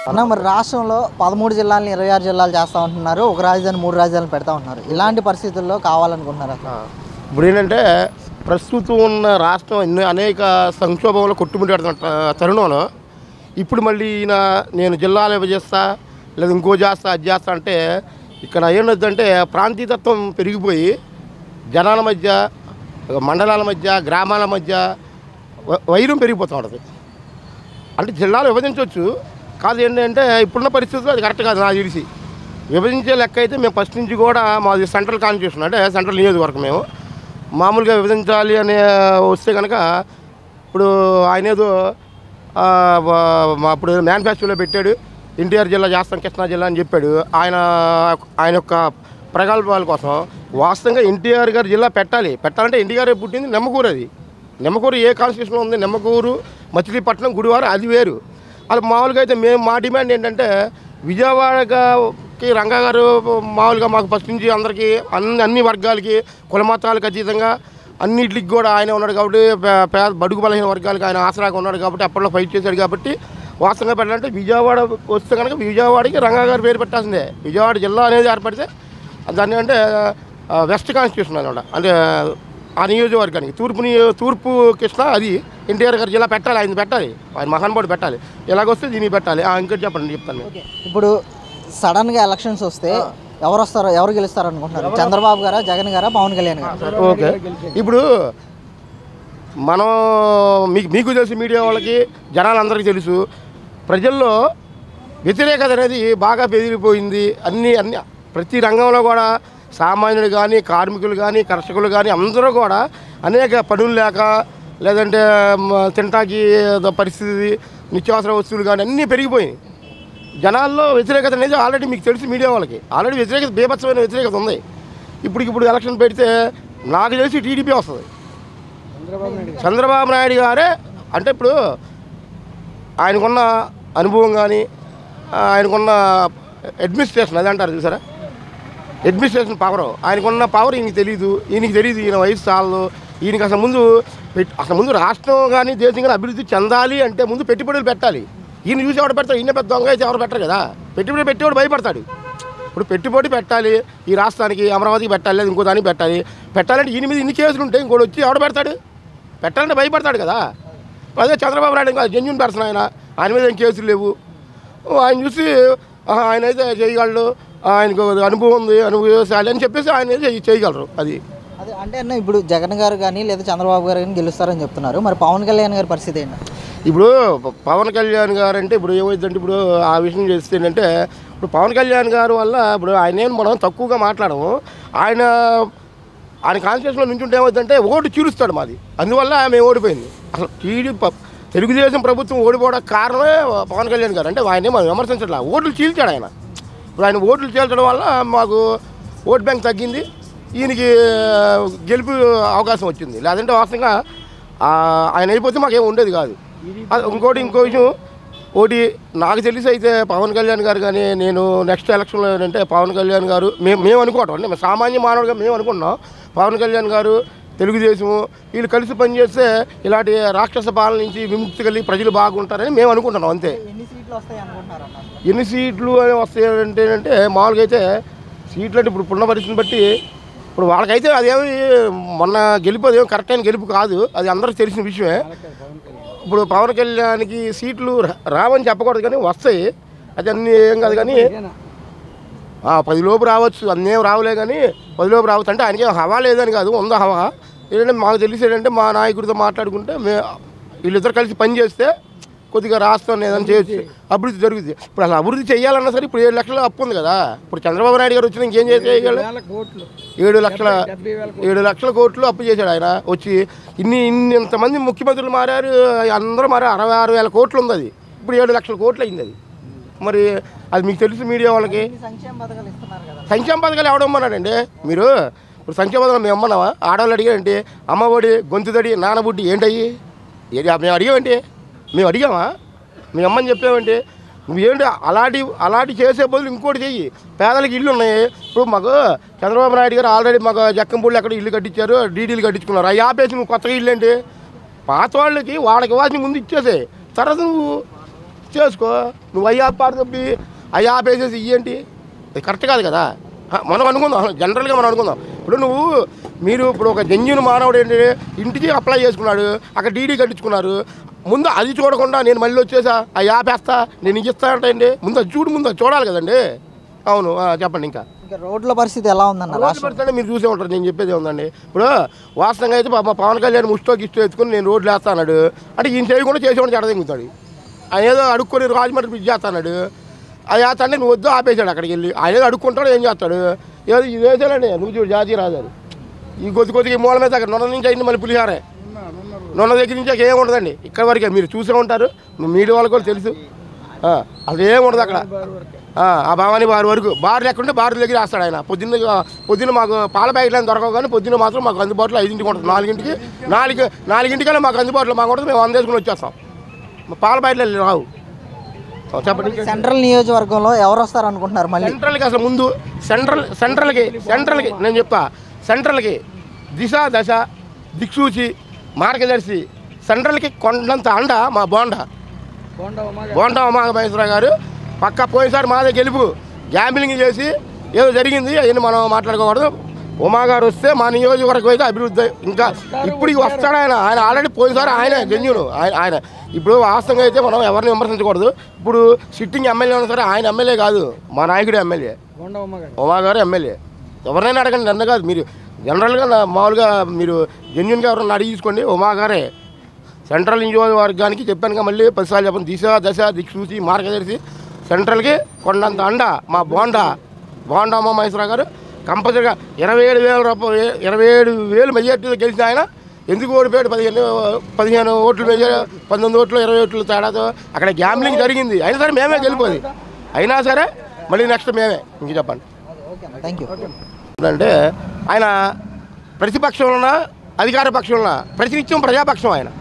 అన్న మరి రాష్ట్రంలో పదమూడు జిల్లాలను ఇరవై ఆరు జిల్లాలు చేస్తా ఉంటున్నారు ఒక రాజధాని మూడు రాజధానులు పెడతా ఉంటున్నారు ఇలాంటి పరిస్థితుల్లో కావాలనుకుంటున్నారు అసలు ఆ, ఇప్పుడు ఏంటంటే ప్రస్తుతం ఉన్న రాష్ట్రం ఎన్నో అనేక సంక్షోభంలో కొట్టుముట్టాడుతున్న ట- తరుణంలో ఇప్పుడు మళ్ళీ ఈయన నేను జిల్లాలు విభజిస్తా లేదా ఇంకో చేస్తా అది చేస్తా అంటే ఇక్కడ ఏమవుతుందంటే ప్రాంతీయతత్వం పెరిగిపోయి జనాల మధ్య మండలాల మధ్య గ్రామాల మధ్య వ- వైరం పెరిగిపోతూ ఉంటుంది అంటే జిల్లాలు విభజించవచ్చు కాదు ఏంటంటే ఇప్పుడున్న పరిస్థితుల్లో అది కరెక్ట్ కాదు నాకు తెలిసి విభజించే లెక్క అయితే మేము ఫస్ట్ నుంచి కూడా మాది సెంట్రల్ కాన్స్టిట్యూషన్ అంటే సెంట్రల్ నియోజకవర్గం మేము మామూలుగా విభజించాలి అనే వస్తే కనుక ఇప్పుడు ఆయన ఏదో ఆ, వా- మా అప్పుడు మేనిఫెస్టోలో పెట్టాడు ఎన్టీఆర్ జిల్లా చేస్తాం కృష్ణా జిల్లా అని చెప్పాడు ఆయన ఆయన యొక్క ప్రగల్భాల కోసం వాస్తవంగా ఎన్టీఆర్ గారి జిల్లా పెట్టాలి పెట్టాలంటే ఎన్టీఆర్ పుట్టింది నెమ్మకూరు అది నిమ్మకూరు ఏ కాన్స్టిట్యూషన్లో ఉంది నిమ్మకూరు మచిలీపట్నం గుడివారం అది వేరు అది మామూలుగా అయితే మేము మా డిమాండ్ ఏంటంటే విజయవాడకి రంగా గారు మామూలుగా మాకు ఫస్ట్ నుంచి అందరికీ అన్ని అన్ని వర్గాలకి కుల మతాలకు అతీతంగా అన్నిటికి కూడా ఆయన ఉన్నాడు కాబట్టి పే- పేద బడుగు బలహీన వర్గాలకి ఆయన ఆసరాగా ఉన్నాడు కాబట్టి అప్పట్లో ఫైట్ చేశాడు కాబట్టి వాస్తవంగా పెట్టాలంటే విజయవాడ వస్తే కనుక విజయవాడకి రంగా గారు పేరు పెట్టాల్సిందే విజయవాడ జిల్లా అనేది ఏర్పడితే దాన్ని అంటే ఆ, వెస్ట్ కాన్స్టిట్యూషన్ అనమాట అంటే ఆ నియోజకవర్గానికి తూర్పు నియో- తూర్పు కృష్ణ అది ఎన్టీఆర్ గారి జిల్లా పెట్టాలి ఆయన పెట్టాలి ఆయన మహానుభావుడు పెట్టాలి ఎలాగొస్తే దీనికి పెట్టాలి ఆ, ఇంకోటి చెప్పండి చెప్తాను నేను. ఇప్పుడు సడన్గా ఎలక్షన్స్ వస్తే ఎవరు వస్తారో ఎవరు గెలుస్తారు అనుకుంటున్నారు చంద్రబాబు గారా జగన్ గారా పవన్ కళ్యాణ్ గారు ఓకే ఇప్పుడు మనం మీకు మీకు తెలుసు మీడియా వాళ్ళకి జనాలందరికీ తెలుసు ప్రజల్లో వ్యతిరేకత అనేది బాగా పెరిగిపోయింది అన్ని అన్ని ప్రతి రంగంలో కూడా సామాన్యులు కానీ కార్మికులు కానీ కర్షకులు కానీ అందరూ కూడా అనేక పనులు లేక లేదంటే మ, తినటానికి ఏదో పరిస్థితి నిత్యావసర వస్తువులు కానీ అన్నీ పెరిగిపోయినాయి జనాల్లో వ్యతిరేకత అనేది ఆల్రెడీ మీకు తెలుసు మీడియా వాళ్ళకి ఆల్రెడీ వ్యతిరేకత బీభత్సమైన వ్యతిరేకత ఉంది ఇప్పుడు ఇప్పుడు ఎలక్షన్ పెడితే నాకు తెలిసి టీడీపీ వస్తుంది చంద్రబాబు నాయుడు గారే అంటే ఇప్పుడు ఆయనకున్న అనుభవం కానీ ఆయనకున్న అడ్మినిస్ట్రేషన్ అది అంటారు చూసారా అడ్మినిస్ట్రేషన్ పవర్ ఆయనకున్న పవర్ ఈయనకి తెలియదు ఈయనకి తెలియదు ఈయన వయసు చాలు ఈయనకి అసలు ముందు పెట్- అసలు ముందు రాష్ట్రం కానీ దేశం కానీ అభివృద్ధి చెందాలి అంటే ముందు పెట్టుబడులు పెట్టాలి ఈయన చూసి ఎవడు పెడతాడు ఈయన పెద్ద దొంగ అయితే ఎవరు పెట్టరు కదా పెట్టుబడి పెట్టేవాడు భయపడతాడు ఇప్పుడు పెట్టుబడి పెట్టాలి ఈ రాష్ట్రానికి అమరావతికి పెట్టాలి లేదా ఇంకో దానికి పెట్టాలి పెట్టాలంటే ఈయన మీద ఇన్ని కేసులు ఉంటాయి ఇంకోటి వచ్చి ఎవడు పెడతాడు పెట్టాలంటే భయపడతాడు కదా అదే చంద్రబాబు నాయుడు ఇంకా జెన్యున్ పర్సన్ ఆయన ఆయన మీద ఏం కేసులు లేవు ఆయన చూసి ఆహా, ఆయన అయితే చేయగలడు ఆయనకు అనుభవం ఉంది అనుభవించాలి అని చెప్పేసి ఆయన అయితే చేయ- చేయగలరు అది అదే అంటే అన్న ఇప్పుడు జగన్ గారు కానీ లేదా చంద్రబాబు గారు కానీ గెలుస్తారని చెప్తున్నారు మరి పవన్ కళ్యాణ్ గారి పరిస్థితి ఏంటి ఇప్పుడు ప- పవన్ కళ్యాణ్ గారు అంటే ఇప్పుడు ఏమైందంటే ఇప్పుడు ఆ విషయం చేస్తే ఏంటంటే ఇప్పుడు పవన్ కళ్యాణ్ గారు వల్ల ఇప్పుడు ఆయన ఏం మనం తక్కువగా మాట్లాడము ఆయన ఆయన కాన్స్టిట్యూషన్లో నుంచి ఉంటే ఏమవుతుందంటే ఓటు చీలుస్తాడు మాది అందువల్ల మేము ఓడిపోయింది అసలు టీడీ ప- తెలుగుదేశం ప్రభుత్వం ఓడిపోవడానికి కారణమే పవన్ కళ్యాణ్ గారు అంటే ఆయన మనం విమర్శించట్లా ఓట్లు చీల్చాడు ఆయన ఇప్పుడు ఆయన ఓట్లు చీల్చడం వల్ల మాకు ఓట్ బ్యాంక్ తగ్గింది ఈయనకి గెలుపు అవకాశం వచ్చింది లేదంటే వాస్తవంగా ఆ, ఆయన అయిపోతే మాకేం ఉండేది కాదు అది ఇంకోటి ఇంకో విషయం ఒకటి నాకు తెలిసి అయితే పవన్ కళ్యాణ్ గారు కానీ నేను నెక్స్ట్ ఎలక్షన్లో ఏంటంటే పవన్ కళ్యాణ్ గారు మేము మేము అనుకోవటం అంటే మేము సామాన్య మానవుడిగా మేము అనుకుంటున్నాం పవన్ కళ్యాణ్ గారు తెలుగుదేశము వీళ్ళు కలిసి పనిచేస్తే ఇలాంటి రాక్షస పాలన నుంచి విముక్తి కలిగి ప్రజలు బాగుంటారని మేము అనుకుంటున్నాం అంతే ఎన్ని సీట్లు వస్తాయి అనుకుంటున్నారు అన్న ఎన్ని సీట్లు అని వస్తాయంటే అంటే మామూలుగా అయితే సీట్లు అంటే ఇప్పుడు ఉన్న పరిస్థితిని బట్టి ఇప్పుడు వాళ్ళకైతే అదేమి మొన్న గెలుపు అదేమి కరెక్ట్ అయిన గెలుపు కాదు అది అందరికీ తెలిసిన విషయమే ఇప్పుడు పవన్ కళ్యాణ్కి సీట్లు రా- రావని చెప్పకూడదు కానీ వస్తాయి అది అన్నీ ఏం కాదు కానీ ఆ, పది లోపు రావచ్చు అన్నేం రావులే కానీ పది లోపు రావచ్చు అంటే ఆయనకి హవా లేదని కాదు ఉందా హవా ఏంటంటే మాకు తెలిసి ఏంటంటే మా నాయకుడితో మాట్లాడుకుంటే మే వీళ్ళిద్దరు కలిసి పని చేస్తే కొద్దిగా రాష్ట్రం ఏదైనా చేయొచ్చు అభివృద్ధి జరుగుతుంది ఇప్పుడు అసలు అభివృద్ధి చేయాలన్నా సరే ఇప్పుడు ఏడు లక్షల అప్పు ఉంది కదా ఇప్పుడు చంద్రబాబు నాయుడు గారు వచ్చిన ఇంకేం చేయగలరు ఏడు లక్షల ఏడు లక్షల కోట్లు అప్పు చేశాడు ఆయన వచ్చి ఇన్ని ఇన్ని ఇంతమంది ముఖ్యమంత్రులు మారారు అందరూ మారారు అరవై ఆరు వేల కోట్లు ఉంది అది ఇప్పుడు ఏడు లక్షల కోట్లు అయింది అది మరి అది మీకు తెలుసు మీడియా వాళ్ళకి ఎన్ని సంక్షేమ పథకాలు ఇస్తున్నారు కదా సంక్షేమ పథకాలు ఎవడమ్మన్నాడండి మీరు ఇప్పుడు సంక్షేమ పథకాలు మేము అమ్మన్నావా ఆడవాళ్ళు అడిగారంటే అమ్మఒడి గొంతుదడి నానబుడ్డి ఏంటయ్యి ఏది మేము అడిగామంటే మేము అడిగామా మీ అమ్మని చెప్పామంటే నువ్వేంటి అలాంటి అలాంటి చేసే బదులు ఇంకోటి చెయ్యి పేదలకు ఇల్లు ఉన్నాయి ఇప్పుడు మాకు చంద్రబాబు నాయుడు గారు ఆల్రెడీ మాకు జక్కంపూళ్ళు ఎక్కడ ఇల్లు కట్టించారు డీడీలు కట్టించుకున్నారు అవి ఆపేసి నువ్వు కొత్తగా ఇల్లు ఏంటి పాత వాళ్ళకి వాళ్ళకి ఇవ్వాల్సిన ముందు ఇచ్చేసే తర్వాత నువ్వు వర్క్ చేసుకో నువ్వు అయ్యి ఆపాడు తప్పి అయ్యి ఆపేసేసి ఇయ్యేంటి ఇది కరెక్ట్ కాదు కదా హ, మనం అనుకుందాం జనరల్గా మనం అనుకుందాం ఇప్పుడు నువ్వు మీరు ఇప్పుడు ఒక జెన్యున్ మానవుడు ఏంటి ఇంటికి అప్లై చేసుకున్నాడు అక్కడ డీడీ కట్టించుకున్నారు ముందు అది చూడకుండా నేను మళ్ళీ వచ్చేసా ఆ యాపేస్తా నేను ఇది ఇస్తా అంటే ముందు అది చూడు ముందు అది చూడాలి కదండి అవును ఆ, చెప్పండి ఇంకా ఇంకా రోడ్ల పరిస్థితి ఎలా ఉందన్న రోడ్డు రాష్ట్రం పరిస్థితి మీరు చూసే ఉంటారు నేను చెప్పేది ఉందండి ఇప్పుడు వాస్తవంగా అయితే పాపం పవన్ కళ్యాణ్ ముష్టోకి ఇష్టం ఎత్తుకుని నేను రోడ్లు వేస్తా అన్నాడు అంటే ఈయన చేయకుండా చేసేవాడు చెడదింగుతాడు ఆయన ఏదో అడుక్కొని రాజమండ్రి బ్రిడ్జ్ చేస్తాడు అది వేస్తాడే నువ్వు వద్దు ఆపేశాడు అక్కడికి వెళ్ళి ఆయన ఏదో అడుక్కుంటాడు ఏం చేస్తాడు ఏదో ఇది వేసాడండి నువ్వు చూడు జాతీయ రాజారు ఈ కొద్ది కొద్దిగా ఈ మూల మీద అక్కడ నొన్న నుంచి అయింది మళ్ళీ పులిహారే నొన్న దగ్గర నుంచి ఏం ఉండదండి ఇక్కడ వరకే మీరు చూసే ఉంటారు మీడియా వాళ్ళకి కూడా తెలుసు ఆ, అసలు ఏం ఉండదు అక్కడ ఆ, ఆ భవానీ బార్ వరకు బార్ లేకుంటే బార్ దగ్గర వేస్తాడు ఆయన పొద్దున్న పొద్దున్న మాకు పాల ప్యాకెట్లు దొరకవు కానీ పొద్దున్న మాత్రం మాకు అందుబాటులో ఐదింటికి ఉంటుంది నాలుగింటికి నాలుగు నాలుగింటికల్లా మాకు అందుబాటులో మాకు ఉంటుంది మేము వందేసుకుని వచ్చేస్తాం మా పాల ప్యాకెట్లు రావు ఆ, చెప్పండి సెంట్రల్ నియోజకవర్గంలో ఎవరు వస్తారు అనుకుంటున్నారు మళ్ళీ సెంట్రల్కి అసలు ముందు సెంట్రల్ సెంట్రల్కి సెంట్రల్కి నేను చెప్తా సెంట్రల్కి దిశ దశ దిక్సూచి మార్గదర్శి సెంట్రల్కి కొండంత అండ మా బోండా బోండా ఉమామహేశ్వర గారు పక్క పోయినసారి మాదే గెలుపు గ్యాంబ్లింగ్ చేసి ఏదో జరిగింది అవన్నీ మనం మాట్లాడుకోకూడదు ఉమా గారు వస్తే మా నియోజకవర్గం అయితే అభివృద్ధి ఇంకా ఇప్పుడు వస్తాడు ఆయన ఆయన ఆల్రెడీ పోయినసారి ఆయన జన్యుడు ఆయన ఆయన ఇప్పుడు వాస్తవంగా అయితే మనం ఎవరిని విమర్శించకూడదు ఇప్పుడు సిట్టింగ్ ఎమ్మెల్యే ఉన్నా సరే ఆయన ఎమ్మెల్యే కాదు మా నాయకుడు ఎమ్మెల్యే ఉమా గారు ఎమ్మెల్యే ఎవరినైనా అడగండి నన్ను కాదు మీరు జనరల్గా నా- మామూలుగా మీరు జెన్యున్గా ఎవరన్నా అడిగి తీసుకోండి ఉమా గారే సెంట్రల్ నియోజకవర్గానికి చెప్పానుగా మళ్ళీ పదిసార్లు చెప్పండి దిశ దశ దిక్కు చూసి మార్గదర్శి సెంట్రల్కి కొండంత అండ మా బోండా బోండా మహేశ్వర గారు కంపల్సరీగా ఇరవై ఏడు వేల రూపాయలు ఇరవై ఏడు వేలు మెజార్టీతో గెలిచిన ఆయన ఎందుకు ఓడిపోయాడు పదిహేను పదిహేను ఓట్లు మెజార్ పంతొమ్మిది ఓట్లు ఇరవై ఓట్లు తేడాతో అక్కడ గ్యాంబ్లింగ్ జరిగింది అయినా సరే మేమే గెలిపోది అయినా సరే మళ్ళీ నెక్స్ట్ మేమే ఇంక చెప్పండి ఓకే థ్యాంక్ యూ అంటే ఆయన ప్రతిపక్షంలో ఉన్న అధికార పక్షంలో ఉన్న ప్రతినిత్యం ప్రజాపక్షం ఆయన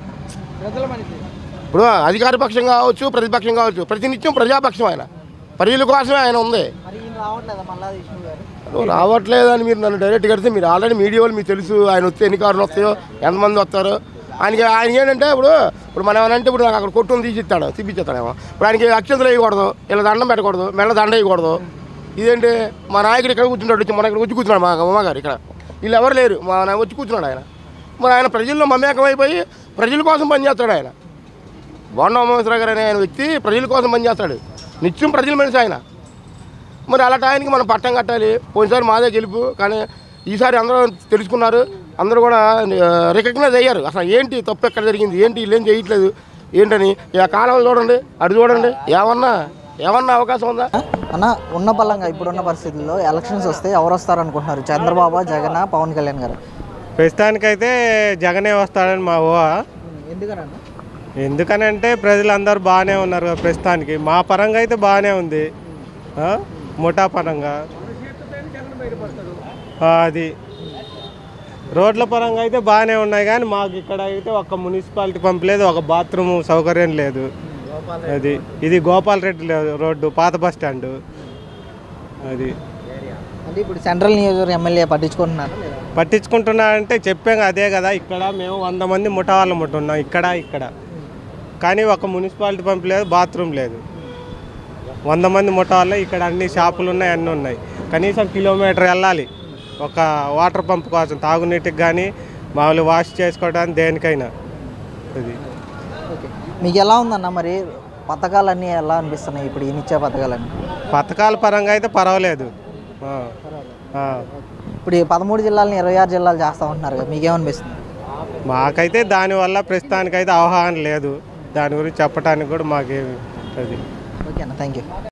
ఇప్పుడు అధికార పక్షం కావచ్చు ప్రతిపక్షం కావచ్చు ప్రతినిత్యం ప్రజాపక్షం ఆయన ప్రజల కోసమే ఆయన ఉంది మరి ఈయన రావట్లేదా మల్లా విష్ణు గారు నువ్వు రావట్లేదని మీరు నన్ను డైరెక్ట్ కడితే మీరు ఆల్రెడీ మీడియా వాళ్ళు మీకు తెలుసు ఆయన వస్తే ఎన్ని కార్లు వస్తాయో ఎంతమంది వస్తారు ఆయనకి ఆయన ఏంటంటే ఇప్పుడు ఇప్పుడు మనం ఏమన్నా అంటే ఇప్పుడు నాకు అక్కడ కొట్టుని తీసిస్తాడు తీపిచ్చేస్తాడేమో ఇప్పుడు ఆయనకి అక్షంతలు వేయకూడదు ఇలా దండం పెట్టకూడదు మెల్ల దండ వేయకూడదు ఇదేంటి మా నాయకుడు ఇక్కడ కూర్చుంటాడు వచ్చి మన ఇక్కడ వచ్చి కూర్చున్నాడు మా అమ్మగారు ఇక్కడ వీళ్ళు ఎవరు లేరు మా నాయన వచ్చి కూర్చున్నాడు ఆయన మరి ఆయన ప్రజల్లో మమేకం అయిపోయి ప్రజల కోసం పనిచేస్తాడు ఆయన బోండా ఉమేశ్వర గారు అనే ఆయన వ్యక్తి ప్రజల కోసం పనిచేస్తాడు నిత్యం ప్రజల మనిషి ఆయన మరి అలాంటి ఆయనకి మనం పట్టం కట్టాలి పోయినసారి మాదే గెలుపు కానీ ఈసారి అందరూ తెలుసుకున్నారు అందరూ కూడా రికగ్నైజ్ అయ్యారు అసలు ఏంటి తప్పు ఎక్కడ జరిగింది ఏంటి వీళ్ళు ఏం చేయట్లేదు ఏంటని ఇక కాలంలో చూడండి అటు చూడండి ఏమన్నా ఏమన్నా అవకాశం ఉందా అన్న ఉన్న పలంగా ఇప్పుడున్న పరిస్థితుల్లో ఎలక్షన్స్ వస్తే ఎవరు వస్తారు అనుకుంటున్నారు చంద్రబాబు జగన్ పవన్ కళ్యాణ్ గారు ప్రస్తుతానికైతే జగనే వస్తాడని మా ఊహ ఎందుకనన్నా ఎందుకనంటే ప్రజలందరూ బాగానే ఉన్నారు కదా ప్రస్తుతానికి మా పరంగా అయితే బాగానే ఉంది ఆ? ముఠా పరంగా ఆ, అది రోడ్ల పరంగా అయితే బాగానే ఉన్నాయి కానీ మాకు ఇక్కడ అయితే ఒక మున్సిపాలిటీ పంప్ లేదు ఒక బాత్రూమ్ సౌకర్యం లేదు అది ఇది గోపాల్ రెడ్డి లే- రోడ్డు పాత బస్ స్టాండ్ అది అంటే ఇప్పుడు సెంట్రల్ నియోజకవర్గం ఎమ్మెల్యే పట్టించుకుంటున్నారు లేదా పట్టించుకుంటున్నారంటే చెప్పాం అదే కదా ఇక్కడ మేము వంద మంది ముఠా వాళ్ళం ఉంటున్నాం ఇక్కడ ఇక్కడ కానీ ఒక మున్సిపాలిటీ పంప్ లేదు బాత్రూమ్ లేదు వంద మంది ముఠా వాళ్ళు ఇక్కడ అన్ని షాపులు ఉన్నాయి అన్నీ ఉన్నాయి కనీసం కిలోమీటర్ వెళ్ళాలి ఒక వాటర్ పంప్ కోసం తాగునీటికి కానీ మామూలు వాష్ చేసుకోవడానికి దేనికైనా అది ఓకే మీకు ఎలా ఉందన్న మరి పథకాలన్నీ ఎలా అనిపిస్తున్నాయి ఇప్పుడు ఈయన ఇచ్చే పథకాలన్నీ పథకాల పరంగా అయితే పర్వాలేదు ఆ. ఆ. ఇప్పుడు ఈ పదమూడు జిల్లాలని ఇరవై ఆరు జిల్లాలు చేస్తా ఉంటున్నారు కదా మీకేమనిపిస్తుంది మాకైతే దానివల్ల ప్రస్తుతానికైతే అవగాహన లేదు దాని గురించి చెప్పడానికి కూడా మాకేమి అది ఓకే అన్న థ్యాంక్ యూ